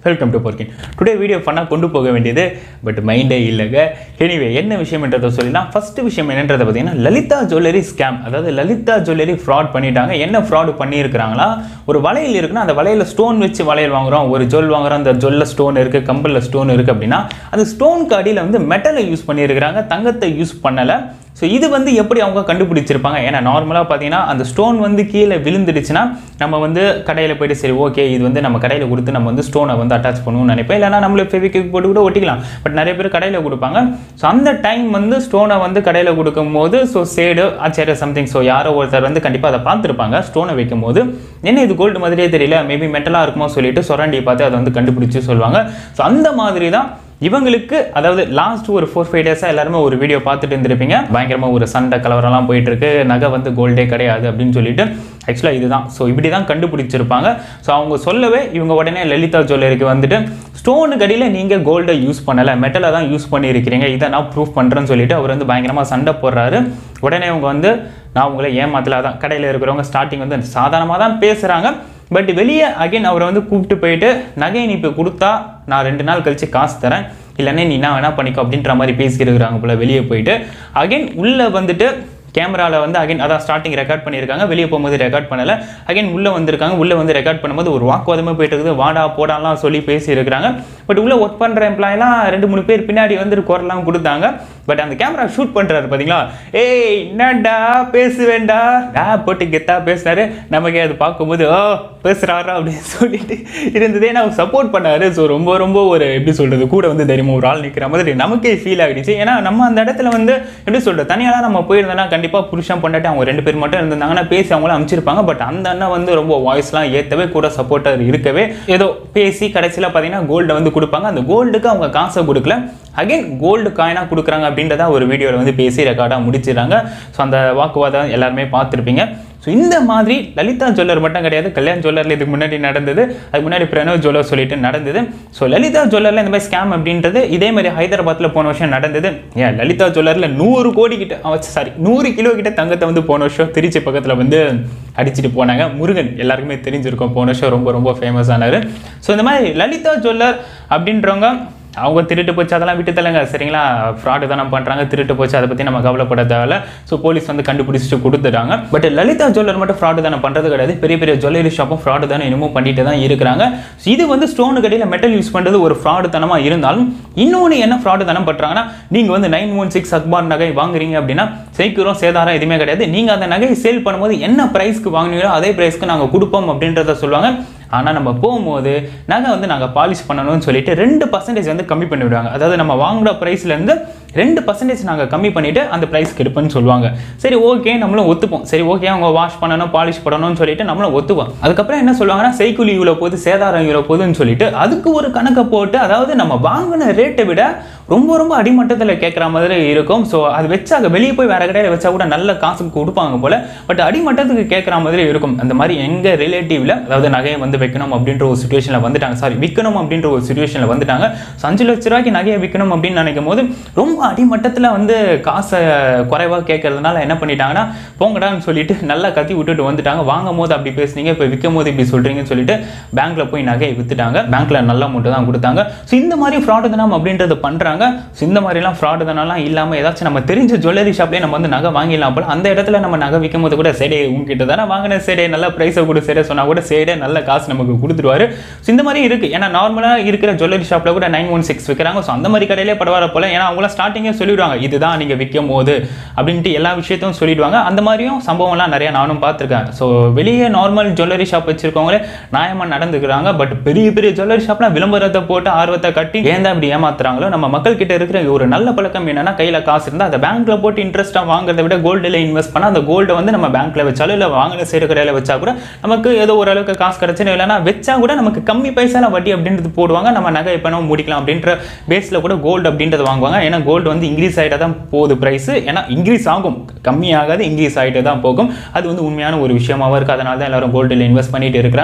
welcome to போர்க்கின் today video ஃபன்னாக கொண்டு போக வேண்டியது பட் மைண்டே இல்லைங்க எனிவே என்ன விஷயம்ன்றதை சொல்லிடலாம் ஃபர்ஸ்ட் விஷயம் என்னன்றதை பார்த்தீங்கன்னா லலிதா ஜுவல்லரி ஸ்கேம் அதாவது லலிதா ஜுவல்லரி ஃப்ராட் பண்ணிட்டாங்க என்ன ஃப்ராட் பண்ணியிருக்கிறாங்களா ஒரு வளையல் இருக்குன்னா அந்த வளையல ஸ்டோன் வச்சு வளையல் வாங்குறோம் ஒரு ஜுவல் வாங்குறோம் அந்த ஜுவல்ல ஸ்டோன் இருக்கு கம்பல்ல ஸ்டோன் இருக்கு அப்படின்னா அந்த ஸ்டோனுக்கு அடியில் வந்து மெட்டலை யூஸ் பண்ணியிருக்கிறாங்க தங்கத்தை யூஸ் பண்ணலை ஸோ இது வந்து எப்படி அவங்க கண்டுபிடிச்சிருப்பாங்க ஏன்னா நார்மலாக பார்த்தீங்கன்னா அந்த ஸ்டோன் வந்து கீழே விழுந்துடுச்சுன்னா நம்ம வந்து கடையில் போயிட்டு சரி ஓகே இது வந்து நம்ம கடையில் கொடுத்து நம்ம வந்து ஸ்டோனை வந்து அட்டாச் பண்ணுவோம்னு நினைப்பேன் இல்லைனா நம்மளே ஃபெவிக்விக் போட்டு கூட ஒட்டிக்கலாம் பட் நிறைய பேர் கடையில் கொடுப்பாங்க ஸோ அந்த டைம் வந்து ஸ்டோனை வந்து கடையில் கொடுக்கும்போது ஸோ சேடு ஆச்சரிய சம்திங் ஸோ யாரோ ஒருத்தர் வந்து கண்டிப்பாக அதை பார்த்துருப்பாங்க ஸ்டோனை வைக்கும் போது என்ன இது கோல்டு மாதிரியே தெரியல மேபி மெட்டலாக இருக்குமோ சொல்லிட்டு சொரண்டி பார்த்து அதை வந்து கண்டுபிடிச்சு சொல்லுவாங்க ஸோ அந்த மாதிரி தான் இவங்களுக்கு அதாவது லாஸ்ட் ஒரு ஃபோர் ஃபைவ் டேஸாக எல்லாருமே ஒரு வீடியோ பார்த்துட்டு இருந்திருப்பீங்க பயங்கரமாக ஒரு சண்டை கலவரம்லாம் போயிட்டு இருக்கு நகை வந்து கோல்டே கிடையாது அப்படின்னு சொல்லிட்டு ஆக்சுவலாக இதுதான் ஸோ இப்படி தான் கண்டுபிடிச்சிருப்பாங்க ஸோ அவங்க சொல்லவே இவங்க உடனே லலிதா ஜுவல்லரிக்கு வந்துட்டு ஸ்டோனுக்கு அடியில் நீங்கள் கோல்டை யூஸ் பண்ணலை மெட்டலை தான் யூஸ் பண்ணியிருக்கிறீங்க இதை நான் ப்ரூஃப் பண்ணுறேன்னு சொல்லிட்டு அவர் வந்து பயங்கரமாக சண்டை போடுறாரு உடனே அவங்க வந்து நான் உங்களை ஏமாத்தல தான் கடையில் இருக்கிறவங்க ஸ்டார்டிங் வந்து சாதாரணமாக தான் பேசுகிறாங்க பட் வெளியே அகைன் அவரை வந்து கூப்பிட்டு போயிட்டு நகை நீ இப்போ கொடுத்தா நான் ரெண்டு நாள் கழிச்சு காசு தரேன் இல்லைன்னா நீ என்ன வேணா பண்ணிக்கோ அப்படின்ற மாதிரி பேசியிருக்கிறாங்க போல வெளியே போயிட்டு அகைன் உள்ளே வந்துட்டு கேமராவில் வந்து அகைன் அதான் ஸ்டார்டிங் ரெக்கார்ட் பண்ணியிருக்காங்க வெளியே போகும்போது ரெக்கார்ட் பண்ணலை அகைன் உள்ளே வந்திருக்காங்க உள்ளே வந்து ரெக்கார்ட் பண்ணும்போது ஒரு வாக்குவாதமே போயிட்டு இருக்குது வாடா போடாலாம் சொல்லி பேசி இருக்கிறாங்க பட் உள்ளே ஒர்க் பண்ணுற எம்ப்ளாயெலாம் ரெண்டு மூணு பேர் பின்னாடி வந்து குரலாம் கொடுத்தாங்க பட் அந்த கேமரா ஷூட் பண்ணுறாரு பார்த்தீங்களா ஏய் என்னடா பேசுவேண்டா டா போட்டு கெத்தா பேசுனாரு நமக்கே அது பார்க்கும்போது ஓ பேசுகிறாரா அப்படின்னு சொல்லிட்டு இருந்ததே நான் சப்போர்ட் பண்ணாரு ஸோ ரொம்ப ரொம்ப ஒரு எப்படி சொல்கிறது கூட வந்து தைரியமா ஒரு ஆள் நிற்கிற மாதிரி நமக்கே ஃபீல் ஆகிடுச்சு ஏன்னா நம்ம அந்த இடத்துல வந்து எப்படி சொல்கிறது தனியாக நம்ம போயிருந்தோம்னா கண்டிப்பாக புருஷன் பொண்டாட்டி அவங்க ரெண்டு பேர் மட்டும் இருந்தாங்கன்னா பேசி அவங்கள அமைச்சிருப்பாங்க பட் அந்த அண்ணன் வந்து ரொம்ப வாய்ஸ்லாம் ஏற்றவே கூட சப்போர்ட்டர் இருக்கவே ஏதோ பேசி கடைசியில் பார்த்தீங்கன்னா கோல்டை வந்து கொடுப்பாங்க அந்த கோல்டுக்கு அவங்க காசை கொடுக்கல அகைன் கோல்டு காயினாக கொடுக்குறாங்க அப்படின்றத ஒரு வீடியோவில் வந்து பேசி ரெக்கார்டாக முடிச்சிடுறாங்க ஸோ அந்த வாக்குவாதம் எல்லாருமே பார்த்துருப்பீங்க ஸோ இந்த மாதிரி லலிதா ஜுவல்லர் மட்டும் கிடையாது கல்யாண் ஜுவல்லரில் இதுக்கு முன்னாடி நடந்தது அதுக்கு முன்னாடி பிரணவ் ஜுவல்லர் சொல்லிட்டு நடந்தது ஸோ லலிதா ஜுவல்லரில் இந்த மாதிரி ஸ்கேம் அப்படின்றது இதே மாதிரி ஹைதராபாத்தில் போன வருஷம் நடந்தது ஏன் லலிதா ஜுவல்லரில் நூறு கோடி கிட்ட சாரி நூறு கிலோ கிட்ட தங்கத்தை வந்து போன வருஷம் திருச்சி பக்கத்தில் வந்து அடிச்சுட்டு போனாங்க முருகன் எல்லாருக்குமே தெரிஞ்சிருக்கும் போன வருஷம் ரொம்ப ரொம்ப ஃபேமஸ் ஆனார் ஸோ இந்த மாதிரி லலிதா ஜுவல்லர் அப்படின்றவங்க அவங்க திருட்டு போச்சு அதெல்லாம் விட்டு தரலங்க சரிங்களா ஃப்ராடு தானே பண்ணுறாங்க திருட்டு போச்சு அதை பற்றி நம்ம கவலைப்பட தேவையில்ல ஸோ போலீஸ் வந்து கண்டுபிடிச்சிட்டு கொடுத்துட்டாங்க பட் லலிதா ஜுவல்லர் மட்டும் ஃப்ராடு தானே பண்ணுறது கிடையாது பெரிய பெரிய ஜுவல்லரி ஷாப்பும் ஃப்ராடு தானே இன்னமும் பண்ணிட்டு தான் இருக்கிறாங்க ஸோ இது வந்து ஸ்டோனு கடையில் மெட்டல் யூஸ் பண்ணுறது ஒரு ஃப்ராடு தனமாக இருந்தாலும் இன்னொன்று என்ன ஃப்ராடு தானே பண்ணுறாங்கன்னா நீங்கள் வந்து நைன் ஒன் சிக்ஸ் அக்பார் நகை வாங்குறீங்க அப்படின்னா சைக்கிரம் சேதாரம் எதுவுமே கிடையாது நீங்கள் அந்த நகையை சேல் பண்ணும்போது என்ன ப்ரைஸ்க்கு வாங்குனீங்களோ அதே ப்ரைஸ்க்கு நாங்கள் கொடுப்போம் அப்படின்றத சொல்லுவாங்க ஆனால் நம்ம போகும்போது நகை வந்து நாங்கள் பாலிஷ் பண்ணணும்னு சொல்லிட்டு ரெண்டு பர்சன்டேஜ் வந்து கம்மி பண்ணிவிடுவாங்க அதாவது நம்ம வாங்குற ப்ரைஸ்லேருந்து ரெண்டு பர்சன்டேஜ் நாங்கள் கம்மி பண்ணிவிட்டு அந்த ப்ரைஸ்க்கு எடுப்பேன்னு சொல்லுவாங்க சரி ஓகே நம்மளும் ஒத்துப்போம் சரி ஓகே அவங்க வாஷ் பண்ணணும் பாலிஷ் பண்ணணும்னு சொல்லிட்டு நம்மளும் ஒத்துப்போம் அதுக்கப்புறம் என்ன சொல்லுவாங்கன்னா சைக்கிள் இவ்வளோ போகுது சேதாரம் இவ்வளோ போகுதுன்னு சொல்லிட்டு அதுக்கு ஒரு கணக்கை போட்டு அதாவது நம்ம வாங்கின ரேட்டை விட ரொம்ப ரொம்ப அடிமட்டத்தில் கேட்குற மாதிரி இருக்கும் ஸோ அது வச்சா வெளியே போய் வேற கடையில் வச்சா கூட நல்ல காசுக்கு கொடுப்பாங்க போல பட் அடிமட்டத்துக்கு கேட்குற மாதிரி இருக்கும் அந்த மாதிரி எங்கள் ரிலேட்டிவ்ல அதாவது நகையை வந்து வைக்கணும் அப்படின்ற ஒரு சுச்சுவேஷனில் வந்துட்டாங்க சாரி விற்கணும் அப்படின்ற ஒரு சுச்சுவேஷனில் வந்துட்டாங்க ஸோ அஞ்சு லட்ச ரூபாய்க்கு நகையை விற்கணும் அப்படின்னு நினைக்கும் போது ரொம்ப அடிமட்டத்தில் வந்து காசை குறைவாக கேட்கறதுனால என்ன பண்ணிட்டாங்கன்னா போங்கடான்னு சொல்லிட்டு நல்லா கத்தி விட்டுட்டு வந்துட்டாங்க வாங்கும் போது அப்படி பேசுனீங்க இப்போ விற்கும் போது இப்படி சொல்கிறீங்கன்னு சொல்லிட்டு பேங்க்ல போய் நகையை வித்துட்டாங்க பேங்க்ல நல்ல அமௌண்ட் தான் கொடுத்தாங்க ஸோ இந்த மாதிரி ஃப்ராடு தானம் அப்படின்றது பண்ணுறாங்க ஸோ இந்த மாதிரிலாம் ஃப்ராடு தானெல்லாம் இல்லாமல் ஏதாச்சும் நம்ம தெரிஞ்ச ஜுவல்லரி ஷாப்லேயே நம்ம வந்து நகை வாங்கிடலாம் போல அந்த இடத்துல நம்ம நகை விற்கும் போது கூட சரி உங்ககிட்ட தானே வாங்கின சரி நல்ல ப்ரைஸை கொடு சரி சொன்னால் கூட சரி நல்ல காசு நமக்கு கொடுத்துருவாரு ஸோ இந்த மாதிரி இருக்குது ஏன்னா நார்மலாக இருக்கிற ஜுவல்லரி ஷாப்பில் கூட நைன் ஒன் சிக்ஸ் விற்கிறாங்க ஸோ அந்த மாதிரி கடையிலே பரவாயில்ல போல ஏன்னா அவங்களாம் ஸ்டார்டிங்கே சொல்லிடுவாங்க இதுதான் நீங்கள் விற்கும் போது அப்படின்ட்டு எல்லா விஷயத்தையும் சொல்லிடுவாங்க அந்த மாதிரியும் சம்பவம்லாம் நிறைய நானும் பார்த்துருக்கேன் ஸோ வெளியே நார்மல் ஜுவல்லரி ஷாப் வச்சிருக்கவங்களே நியாயமாக நடந்துக்கிறாங்க பட் பெரிய பெரிய ஜுவல்லரி ஷாப்லாம் விளம்பரத்தை போட்டு ஆர்வத்தை கட்டி ஏன் தான் இப்படி ஏமாத்துறாங்களோ நம்ம மக்கள் கிட்ட இருக்கிற ஒரு நல்ல பழக்கம் என்னன்னா கையில் காசு இருந்தால் அதை பேங்க்ல போட்டு இன்ட்ரெஸ்ட்டாக வாங்குறதை விட கோல்டில் இன்வெஸ்ட் பண்ணால் அந்த கோல்டை வந்து நம்ம பேங்க்ல வச்சாலும் இல்லை வாங்கின சேரு கடையில் வச்சா கூட நமக்கு ஏதோ ஓரளவுக்கு காசு கிடைச்சுன்னு இல்லைன்னா வச்சா கூட நமக்கு கம்மி பைசால வட்டி அப்படின்றது போடுவாங்க நம்ம நகை எப்போ நம்ம முடிக்கலாம் அப்படின்ற பேஸில் கூட கோல்டு அப்படின்றது வாங்குவாங்க ஏன்னா கோல்டு வந்து இன்க்ரீஸ் ஆகிட்டு தான் போகுது ப்ரைஸ் ஏன்னா இன்க்ரீஸ் ஆகும் கம்மி ஆகாது இன்க்ரீஸ் ஆகிட்டு தான் போகும் அது வந்து உண்மையான ஒரு விஷயமாவும் இருக்குது அதனால தான் எல்லாரும் கோல்டில் இன்வெஸ்ட் பண்ணிட்டு இருக்கிறாங்க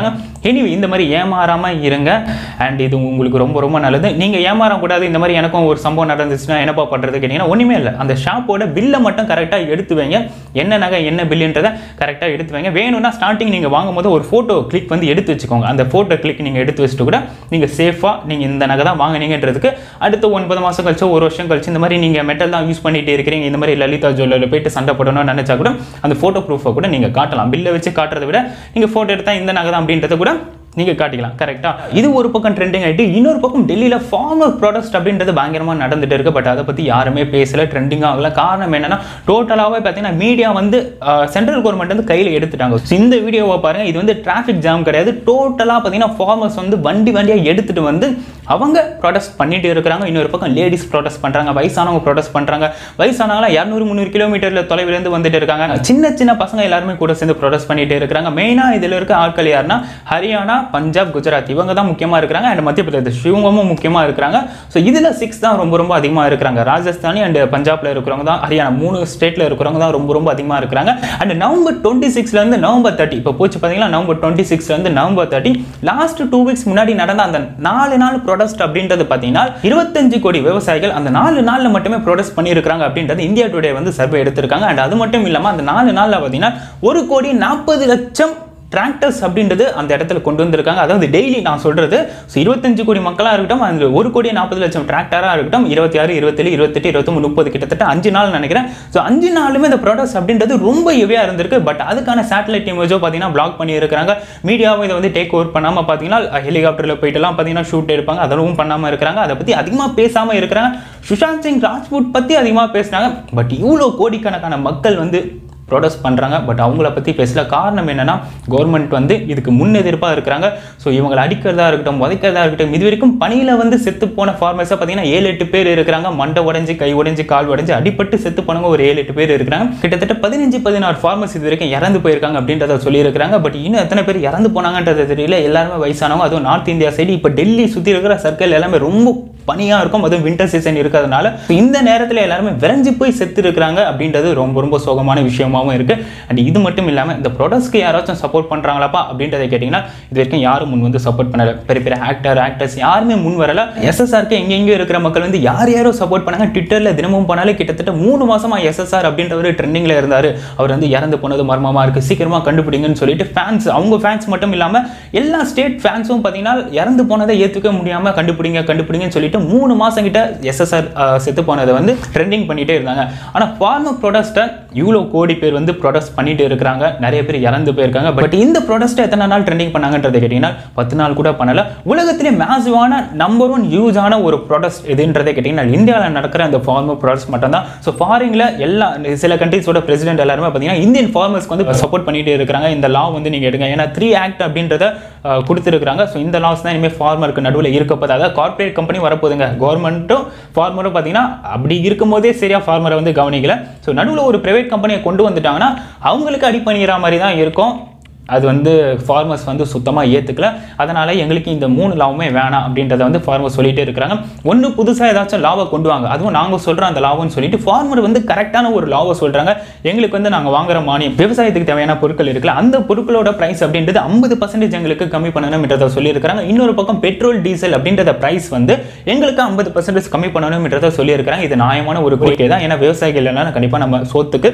எனிவே இந்த மாதிரி ஏமாறாமல் இருங்க அண்ட் இது உங்களுக்கு ரொம்ப ரொம்ப நல்லது நீங்கள் ஏமாறக்கூடாது இந்த மாதிரி எனக்கும் ஒரு சம்பவம் நடந்துச்சுன்னா என்னப்பா பண்ணுறது கேட்டிங்கன்னா ஒன்றுமே இல்லை அந்த ஷாப்போட பில்லை மட்டும் கரெக்டாக எடுத்து வைங்க என்ன நகை என்ன பில்லுன்றதை கரெக்டாக எடுத்து வைங்க வேணும்னா ஸ்டார்டிங் நீங்கள் வாங்கும்போது ஒரு ஃபோட்டோ கிளிக் வந்து எடுத்து வச்சுக்கோங்க அந்த ஃபோட்டோ கிளிக் நீங்கள் எடுத்து வச்சுட்டு கூட நீங்கள் சேஃபாக நீங்கள் இந்த நகை தான் வாங்குனீங்கன்றதுக்கு அடுத்த ஒன்பது மாதம் கழிச்சோ ஒரு வருஷம் கழிச்சு இந்த மாதிரி நீங்கள் மெட்டல் தான் யூஸ் பண்ணிட்டு இருக்கிறீங்க இந்த மாதிரி லலிதா ஜுவல்லரில் போயிட்டு சண்டை போடணும்னு நினச்சா கூட அந்த ஃபோட்டோ ப்ரூஃபை கூட நீங்கள் காட்டலாம் பில்லை வச்சு காட்டுறதை விட நீங்கள் ஃபோட்டோ எடுத்தால் இந்த நகை தான் அப்படின்றத கூட நீங்கள் காட்டிக்கலாம் கரெக்டாக இது ஒரு பக்கம் ட்ரெண்டிங் ஆகிட்டு இன்னொரு பக்கம் டெல்லியில் ஃபார்மர் ப்ராடக்ட் அப்படின்றது பயங்கரமாக நடந்துட்டு இருக்கு பட் அதை பற்றி யாருமே பேசல ட்ரெண்டிங் ஆகல காரணம் என்னன்னா டோட்டலாகவே பார்த்தீங்கன்னா மீடியா வந்து சென்ட்ரல் கவர்மெண்ட் வந்து கையில் எடுத்துட்டாங்க So, இந்த வீடியோவை பாருங்க இது வந்து டிராஃபிக் ஜாம் கிடையாது டோட்டலாக பார்த்தீங்கன்னா ஃபார்மர்ஸ் வந்து வண்டி வண்டியாக எடுத்துட்டு வந்து அவங்க ப்ராடக்ட் பண்ணிட்டு இருக்கிறாங்க இன்னொரு பக்கம் லேடிஸ் ப்ராடக்ட் பண்ணுறாங்க வயசானவங்க ப்ராடக்ட் பண்ணுறாங்க வயசானவங்களாம் இரநூறு முந்நூறு கிலோமீட்டரில் தொலைவிலேருந்து வந்துட்டு இருக்காங்க சின்ன சின்ன பசங்க எல்லாருமே கூட சேர்ந்து ப்ராடக்ட் பண்ணிட்டு இருக்கிறாங்க மெயினாக இதில் இருக்க ஆட்கள் யாருன்னா ஹரியானா பஞ்சாப் குஜராத் இவங்க தான் முக்கியமாக இருக்கிறாங்க அண்ட் மத்திய பிரதேஷ் இவங்களும் முக்கியமாக இருக்கிறாங்க ஸோ இதில் சிக்ஸ் தான் ரொம்ப ரொம்ப அதிகமாக இருக்கிறாங்க ராஜஸ்தானி அண்ட் பஞ்சாப்ல இருக்கிறவங்க தான் ஹரியானா மூணு ஸ்டேட்டில் இருக்கிறவங்க தான் ரொம்ப ரொம்ப அதிகமாக இருக்கிறாங்க அண்ட் நவம்பர் டுவெண்ட்டி சிக்ஸ்லேருந்து நவம்பர் தேர்ட்டி இப்போ போச்சு பார்த்தீங்கன்னா நவம்பர் டுவெண்ட்டி சிக்ஸ்லேருந்து November thirty last two weeks முன்னாடி நடந்த அந்த நாலு நாள் ப்ரொடக்ட் அப்படின்றது பார்த்தீங்கன்னா இருபத்தஞ்சு கோடி விவசாயிகள் அந்த நாலு நாளில் மட்டுமே ப்ரொடக்ட் பண்ணியிருக்காங்க அப்படின்றது இந்தியா டுடே வந்து சர்வே எடுத்திருக்காங்க அண்ட் அது மட்டும் இல்லாமல் அந்த நாலு நாளில் பார்த்தீங்கன்னா ஒரு கோடி நாற்பது லட்சம் டிராக்டர்ஸ் அப்படின்றது அந்த இடத்துல கொண்டு வந்திருக்காங்க அதாவது டெய்லி நான் சொல்றது ஸோ இருபத்தஞ்சு கோடி மக்களாக இருக்கட்டும் அந்த ஒரு கோடி நாற்பது லட்சம் டிராக்டராக இருக்கட்டும் இருபத்தி ஆறு இருபத்தேழு இருபத்தெட்டு இருபத்தொம்பது முப்பது கிட்டத்தட்ட அஞ்சு நாள் நினைக்கிறேன் ஸோ அஞ்சு நாளுமே இந்த ப்ராடக்ட்ஸ் அப்படின்றது ரொம்ப ஹெவியாக இருந்திருக்கு பட் அதுக்கான சேட்டலைட் இமேஜோ பார்த்தீங்கன்னா பிளாக் பண்ணியிருக்கிறாங்க மீடியாவும் இதை வந்து டேக் ஓவர் பண்ணாமல் பார்த்தீங்கன்னா ஹெலிகாப்டரில் போயிட்டுலாம் பார்த்தீங்கன்னா ஷூட் எடுப்பாங்க அதெல்லாம் பண்ணாமல் இருக்கிறாங்க அதை பற்றி அதிகமாக பேசாமல் இருக்கிறாங்க சுஷாந்த் சிங் ராஜ்புட் பற்றி அதிகமாக பேசினாங்க பட் இவ்வளோ கோடிக்கணக்கான மக்கள் வந்து ப்ரொடக்ட் பண்ணுறாங்க பட் அவங்கள பற்றி பேசல காரணம் என்னன்னா கவர்மெண்ட் வந்து இதுக்கு முன்னெதிர்ப்பாக இருக்கிறாங்க ஸோ இவங்களை அடிக்கிறதா இருக்கட்டும் உதைக்கிறதா இருக்கட்டும் இது வரைக்கும் பணியில் வந்து செத்து போன ஃபார்மர்ஸாக பார்த்தீங்கன்னா ஏழு எட்டு பேர் இருக்கிறாங்க மண்டை உடைஞ்சு கை உடைஞ்சு கால் உடைஞ்சு அடிபட்டு செத்து போனவங்க ஒரு ஏழு எட்டு பேர் இருக்கிறாங்க கிட்டத்தட்ட பதினஞ்சு பதினாறு ஃபார்மர்ஸ் இது வரைக்கும் இறந்து போயிருக்காங்க அப்படின்றத சொல்லியிருக்காங்க பட் இன்னும் எத்தனை பேர் இறந்து போனாங்கன்றது தெரியல எல்லாருமே வயசானவங்க அதுவும் நார்த் இந்தியா சைடு இப்போ டெல்லி சுற்றி இருக்கிற சர்க்கிள் எல்லாமே ரொம்ப பனியாக இருக்கும் அதுவும் வின்டர் சீசன் இருக்கிறதுனால இந்த நேரத்தில் எல்லாருமே விரைஞ்சு போய் செத்து இருக்கிறாங்க அப்படின்றது ரொம்ப ரொம்ப சோகமான விஷயமாவும் இருக்கு அண்ட் இது மட்டும் இல்லாமல் இந்த ப்ரொடக்ட்ஸ்க்கு யாராச்சும் சப்போர்ட் பண்ணுறாங்களாப்பா அப்படின்றத கேட்டிங்கன்னா இது வரைக்கும் யாரும் முன் வந்து சப்போர்ட் பண்ணல பெரிய பெரிய ஆக்டர் ஆக்டர்ஸ் யாருமே முன் வரல எஸ்எஸ்ஆருக்கு எங்கெங்கேயோ இருக்கிற மக்கள் வந்து யார் யாரோ சப்போர்ட் பண்ணாங்க ட்விட்டரில் தினமும் பண்ணாலே கிட்டத்தட்ட மூணு மாசமா எஸ்எஸ்ஆர் அப்படின்றவர் ட்ரெண்டிங்கில் இருந்தார் அவர் வந்து இறந்து போனது மர்மமாக இருக்குது சீக்கிரமாக கண்டுபிடிங்கன்னு சொல்லிட்டு ஃபேன்ஸ் அவங்க ஃபேன்ஸ் மட்டும் இல்லாமல் எல்லா ஸ்டேட் ஃபேன்ஸும் பார்த்தீங்கன்னா இறந்து போனதை ஏற்றுக்க முடியாமல் கண்டுபிடிங்க கண்டுபிடிங்கன்னு சொல்லிட்டு மூணு மாதம் கிட்ட எஸ்எஸ்ஆர் செத்து போனதை வந்து ட்ரெண்டிங் பண்ணிட்டே இருந்தாங்க ஆனால் ஃபார்மர் ப்ராடக்ட்ஸை இவ்வளோ கோடி பேர் வந்து ப்ராடக்ட்ஸ் பண்ணிட்டு இருக்கிறாங்க நிறைய பேர் இறந்து போயிருக்காங்க பட் இந்த ப்ராடக்ட்டை எத்தனை நாள் ட்ரெண்டிங் பண்ணாங்கன்றதை கேட்டிங்கன்னா பத்து நாள் கூட பண்ணல உலகத்திலே மேசிவான நம்பர் ஒன் யூஸான ஒரு ப்ராடக்ட்ஸ் எதுன்றதை கேட்டிங்கன்னா இந்தியாவில் நடக்கிற அந்த ஃபார்மர் ப்ராடக்ட்ஸ் மட்டும் தான் ஸோ ஃபாரினில் எல்லா சில கண்ட்ரிஸோட பிரசிடென்ட் எல்லாருமே பார்த்தீங்கன்னா இந்தியன் ஃபார்மர்ஸ்க்கு வந்து சப்போர்ட் பண்ணிட்டு இருக்கிறாங்க இந்த லா வந்து நீங்கள் எடுங்க ஏன்னா த்ரீ ஆக்ட் அப்படின்றத அஹ், கொடுத்திருக்கிறாங்க ஸோ இந்த லாஸ் தான் இனிமேல் ஃபார்மருக்கு நடுவில் இருக்க போது அதாவது கார்ப்பரேட் கம்பெனி வரப்போகுதுங்க கவர்மெண்ட்டும் ஃபார்மரும் பார்த்தீங்கன்னா அப்படி இருக்கும்போதே சரியா ஃபார்மரை வந்து கவனிக்கல ஸோ நடுவில் ஒரு பிரைவேட் கம்பெனியை கொண்டு வந்துட்டாங்கன்னா அவங்களுக்கு அடிப்பணிகிற மாதிரி தான் இருக்கும் அது வந்து ஃபார்மர்ஸ் வந்து சுத்தமாக ஏற்றுக்கல அதனால் எங்களுக்கு இந்த மூணு லாபமே வேணாம் அப்படின்றத வந்து ஃபார்மர் சொல்லிட்டே இருக்கிறாங்க ஒன்று புதுசாக ஏதாச்சும் லாபம் கொண்டு வாங்க அதுவும் நாங்கள் சொல்கிறோம் அந்த லாபம்னு சொல்லிட்டு ஃபார்மர் வந்து கரெக்டான ஒரு லாபம் சொல்கிறாங்க எங்களுக்கு வந்து நாங்கள் வாங்குற மானியம் விவசாயத்துக்கு தேவையான பொருட்கள் இருக்குல்ல அந்த பொருட்களோட ப்ரைஸ் அப்படின்றது ஐம்பது பர்சன்டேஜ் எங்களுக்கு கம்மி பண்ணணும்ன்றத சொல்லியிருக்கிறாங்க இன்னொரு பக்கம் பெட்ரோல் டீசல் அப்படின்றத ப்ரைஸ் வந்து எங்களுக்கு ஐம்பது பர்சன்டேஜ் கம்மி பண்ணணும்ன்றத சொல்லியிருக்கிறாங்க இது நியாயமான ஒரு கோரிக்கை தான் ஏன்னா விவசாயிகள் எல்லாம் கண்டிப்பாக நம்ம சோத்துக்கு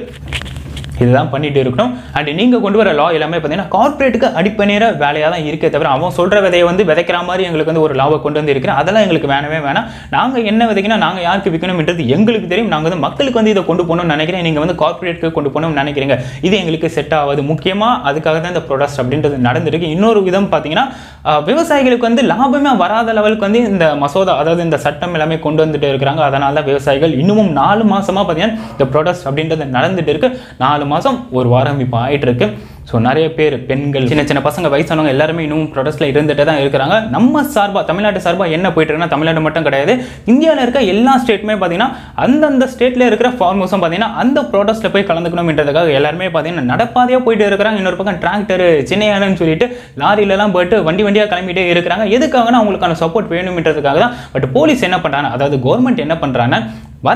இதுதான் பண்ணிட்டு இருக்கணும் அண்ட் நீங்க கொண்டு வர லா எல்லாமே பார்த்தீங்கன்னா கார்ப்பரேட்டுக்கு அடிப்பணிற வேலையாக தான் இருக்கே தவிர அவன் சொல்ற விதையை வந்து விதைக்கிற மாதிரி எங்களுக்கு வந்து ஒரு லாபம் கொண்டு வந்து இருக்கிறேன் அதெல்லாம் எங்களுக்கு வேணவே வேணாம் நாங்க என்ன விதைக்கணும் நாங்க யாருக்கு விற்கணும்ன்றது எங்களுக்கு தெரியும் நாங்க வந்து மக்களுக்கு வந்து இதை கொண்டு போகணும்னு நினைக்கிறேன் நீங்க வந்து கார்ப்பரேட்டுக்கு கொண்டு போகணும்னு நினைக்கிறீங்க இது எங்களுக்கு செட் ஆகாது முக்கியமா அதுக்காக தான் இந்த ப்ரொடக்ட் அப்படின்றது நடந்திருக்கு இன்னொரு விதம் பார்த்தீங்கன்னா அஹ், விவசாயிகளுக்கு வந்து லாபமே வராத லெவலுக்கு வந்து இந்த மசோதா அதாவது இந்த சட்டம் எல்லாமே கொண்டு வந்துட்டு இருக்கிறாங்க அதனால தான் விவசாயிகள் இன்னமும் நாலு மாசமா பார்த்தீங்கன்னா இந்த ப்ரொடக்ட் அப்படின்றது நடந்துட்டு இருக்கு நாலு மாசம் ஒரு வாரம் இப்போ ஆயிட்டு இருக்கு ஸோ நிறைய பேர் பெண்கள் சின்ன சின்ன பசங்க வயசானவங்க எல்லாருமே இன்னும் ப்ரொடக்ட்ஸில் இருந்துட்டு தான் இருக்கிறாங்க நம்ம சார்பாக தமிழ்நாட்டு சார்பாக என்ன போயிட்டு இருக்குன்னா தமிழ்நாடு மட்டும் கிடையாது இந்தியாவில் இருக்க எல்லா ஸ்டேட்டுமே பார்த்தீங்கன்னா அந்தந்த ஸ்டேட்டில் இருக்கிற ஃபார்மர்ஸும் பார்த்தீங்கன்னா அந்த ப்ராடக்ட்ஸில் போய் கலந்துக்கணும்ன்றதுக்காக எல்லாருமே பார்த்தீங்கன்னா நடப்பாதையாக போயிட்டு இருக்கிறாங்க இன்னொரு பக்கம் டிராக்டர் சின்னையானு சொல்லிட்டு லாரியிலலாம் போயிட்டு வண்டி வண்டியாக கிளம்பிட்டே இருக்கிறாங்க எதுக்காகனா அவங்களுக்கான சப்போர்ட் வேணும்ன்றதுக்காக தான் பட் போலீஸ் என்ன பண்ணுறாங்க அதாவது கவர்மெண்ட் என்ன பண்ணுறாங்க வர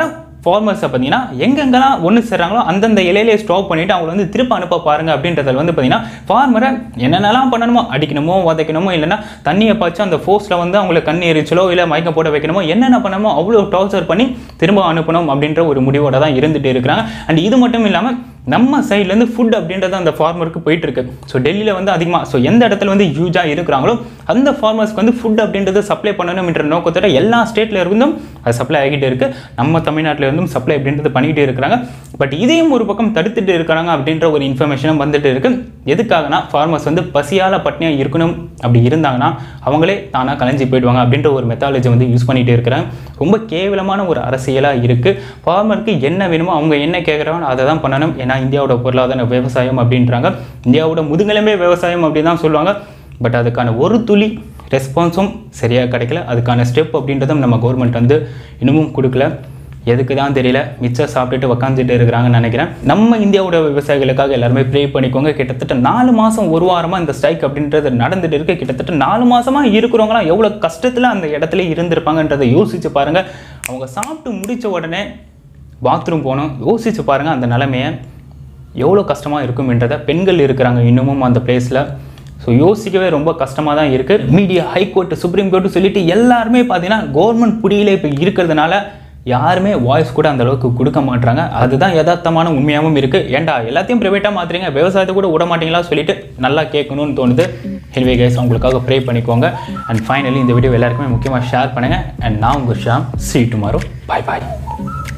ஃபார்மர்ஸை பார்த்தீங்கன்னா எங்கெங்கெல்லாம் ஒன்று சேர்றாங்களோ அந்தந்த இலையிலே ஸ்டாப் பண்ணிவிட்டு அவங்கள வந்து திருப்ப அனுப்ப பாருங்க அப்படின்றதுல வந்து பார்த்தீங்கன்னா ஃபார்மரை என்னென்னலாம் பண்ணணுமோ அடிக்கணுமோ உதைக்கணுமோ இல்லைன்னா தண்ணியை பாய்ச்சி அந்த ஃபோர்ஸில் வந்து அவங்களை கண் எரிச்சலோ இல்லை மயக்கம் போட வைக்கணுமோ என்னென்ன பண்ணணுமோ அவ்வளோ டார்ச்சர் பண்ணி திரும்ப அனுப்பணும் அப்படின்ற ஒரு முடிவோட தான் இருந்துட்டு இருக்கிறாங்க அண்ட் இது மட்டும் இல்லாமல் நம்ம சைட்லேருந்து ஃபுட் அப்படின்றது அந்த ஃபார்மருக்கு போயிட்டு இருக்கு ஸோ டெல்லியில் வந்து அதிகமாக ஸோ எந்த இடத்துல வந்து யூஜாக இருக்கிறாங்களோ அந்த ஃபார்மர்ஸ்க்கு வந்து ஃபுட் அப்படின்றது சப்ளை பண்ணணும்ன்ற நோக்கத்தோட எல்லா ஸ்டேட்ல இருந்தும் அது சப்ளை ஆகிட்டு இருக்கு நம்ம தமிழ்நாட்டில் இருந்தும் சப்ளை அப்படின்றது பண்ணிக்கிட்டே இருக்கிறாங்க பட் இதையும் ஒரு பக்கம் தடுத்துட்டு இருக்கிறாங்க அப்படின்ற ஒரு இன்ஃபர்மேஷனும் வந்துட்டு இருக்கு எதுக்காகனா ஃபார்மர்ஸ் வந்து பசியால பட்னியாக இருக்கணும் அப்படி இருந்தாங்கன்னா அவங்களே தானாக கலைஞ்சி போயிடுவாங்க அப்படின்ற ஒரு மெத்தாலஜி வந்து யூஸ் பண்ணிட்டு இருக்கிறாங்க ரொம்ப கேவலமான ஒரு அரசியலாக இருக்குது ஃபார்மருக்கு என்ன வேணுமோ அவங்க என்ன கேட்குறாங்களோ அதை தான் பண்ணணும் ஏன்னா இந்தியாவோட பொருளாதார விவசாயம் அப்படின்றாங்க இந்தியாவோட முதுகெலும்பே விவசாயம் அப்படின்னு தான் சொல்லுவாங்க பட் அதுக்கான ஒரு துளி ரெஸ்பான்ஸும் சரியாக கிடைக்கல அதுக்கான ஸ்டெப் அப்படின்றதும் நம்ம கவர்மெண்ட் வந்து இன்னமும் கொடுக்கல எதுக்கு தான் தெரியல மிச்சம் சாப்பிட்டுட்டு உக்காந்துட்டு இருக்கிறாங்கன்னு நினைக்கிறேன் நம்ம இந்தியாவோட விவசாயிகளுக்காக எல்லாருமே ப்ரே பண்ணிக்கோங்க கிட்டத்தட்ட நாலு மாதம் ஒரு வாரமாக இந்த ஸ்ட்ரைக் அப்படின்றது நடந்துட்டு இருக்கு கிட்டத்தட்ட நாலு மாதமாக இருக்கிறவங்களாம் எவ்வளோ கஷ்டத்தில் அந்த இடத்துல இருந்திருப்பாங்கன்றதை யோசிச்சு பாருங்கள் அவங்க சாப்பிட்டு முடித்த உடனே பாத்ரூம் போகணும் யோசிச்சு பாருங்கள் அந்த நிலைமையை எவ்வளோ கஷ்டமாக இருக்கும்ன்றதை பெண்கள் இருக்கிறாங்க இன்னமும் அந்த பிளேஸில் ஸோ யோசிக்கவே ரொம்ப கஷ்டமாக தான் இருக்குது மீடியா ஹைகோர்ட் சுப்ரீம் கோர்ட்டு சொல்லிட்டு எல்லாருமே பார்த்தீங்கன்னா கவர்மெண்ட் புடியில் இப்போ இருக்கிறதுனால யாருமே வாய்ஸ் கூட அந்த அளவுக்கு கொடுக்க மாட்றாங்க அதுதான் யதார்த்தமான உண்மையாகவும் இருக்குது ஏன்டா எல்லாத்தையும் ப்ரைவேட்டாக மாற்றுறீங்க விவசாயத்தை கூட விட மாட்டீங்களா சொல்லிட்டு நல்லா கேட்கணும்னு தோணுது எனிவே கைஸ் அவங்களுக்காக ப்ரே பண்ணிக்கோங்க அண்ட் ஃபைனலி இந்த வீடியோ எல்லாருக்குமே முக்கியமாக ஷேர் பண்ணுங்கள் அண்ட் நான் உங்கள் ஷாம் சி டுமாரோ பாய் பாய்